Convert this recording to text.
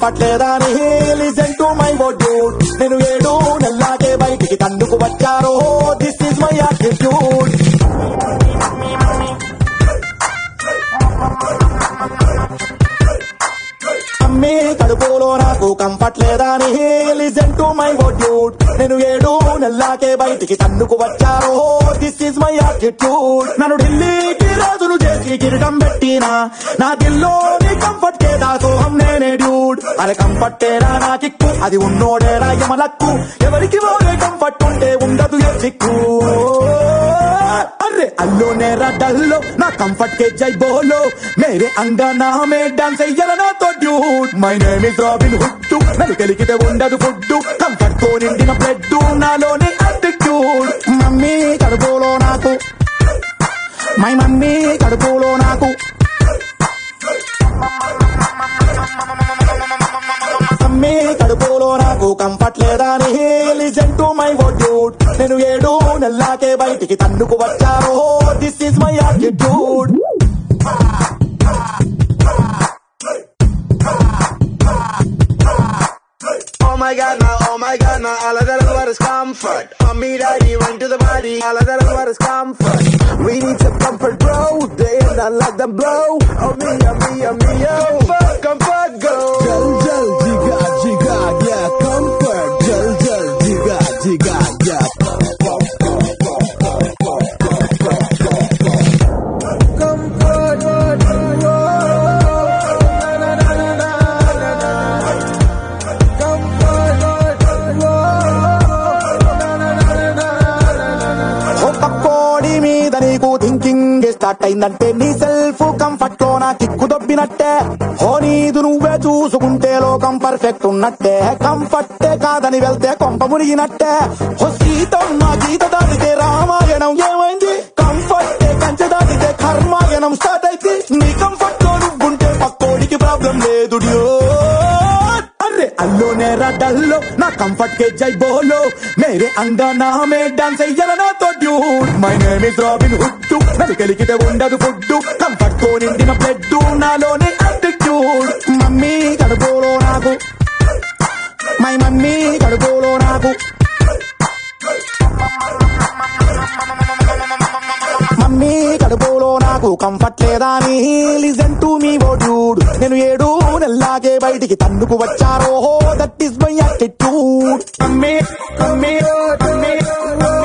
Comfort లేదా అని listen to my dude నేను ఏడు నెల్లాకే బయటికి తందుకు వచ్చారో దిస్ ఈజ్ మై యాటిట్యూడ్ అమ్మి కడుపులో నాకు కంఫర్ట్ లేదా అని లిజన్ టు మై డ్యూడ్ నేను ఏడు నెల్లాకే బయటికి తన్నుకు వచ్చారో దిస్ ఈజ్ మై యాటిట్యూడ్ నన్ను ఢిల్లీకి రాజును చేసి కిరీటం పెట్టినా నా దిల్లోని కంఫర్ట్ కే దాసోహం నేనే డ్యూడ్ అరే కంఫర్టేరా నా కిక్కు అది ఉన్నోడేరా యమలక్కు ఎవరికి వాడే కంఫర్ట్ ఉంటే ఉండదు ఏ చిక్కు अरे अल्लो नेरा डल्लो ना कंफर्ट के जय बोलो मेरे अंगना में डांस ఎయ్యలనా తో dude my name is Robin Hood నన్ను కలిగితే ఉండదు ఫుడ్ కంఫర్ట్ తో నిండిన బ్లడ్ నాలోని అటిట్యూడ్ మమ్మీ కడుపులో నాకు మై మమ్మీ కడుపులో నాకు మమ్మీ కడుపులో నాకు కంఫర్ట్ లేదా అని లిజన్ టు మై డ్యూడ్ నేను ఏడు నెల్లాకే బయటికి తన్నుకు వచ్చారో this is my attitude Oh my god, now, oh my god, now, all of that is what is comfort. Mommy, daddy, run to the body, all of that is what is comfort. We need some comfort, bro. They ain't not like them blow. Oh me, oh me, oh me, oh. Comfort, comfort, go. Jal jal jiga jiga yeah comfort jal jal jiga jiga yeah Comfort, oh, na, na, na, na, na, na, na. Comfort, oh, na, na, na, na, na, na, na. ఒక కోడి మీద నీకు thinking start అయిందంటే నీ self comfort లో నా kick దొబ్బినట్టే ఓ నీదు నువ్వే చూసుకుంటే లోకం పర్ఫెక్ట్ ఉన్నట్టే కంఫర్టే కాదని వెళ్తే కొంప మునిగినట్టే ఓ సీతమ్మ గీత దాటితే రామాయణం ఏమైంది కంఫర్టే కంచె దాటితే కర్మాయణం స్టార్ట్ అయితే నీ కంఫర్ట్ లో నువ్వుంటే పక్కోడికి ప్రాబ్లం లేదు డ్యూడ్ अरे अल्लो नेरा डल्लो ना कंफर्ट के जय बोलो मेरे अंगना में डांस ఎయ్యలనా తో dude my name is Robin Hood నన్ను కలిగితే ఉండదు ఫుడ్ కంఫర్ట్ తో నిండిన బ్లడ్ నాలోని అటిట్యూడ్ మమ్మీ కడుపులో నాకు మై మమ్మీ కడుపులో నాకు మమ్మీ కడుపులో నాకు కంఫర్ట్ లేదా అని listen to me oh dude నేను ఏడు నెల్లాగే బయటికి తన్నుకు వచ్చారో that is my attitude mummy mummy mummy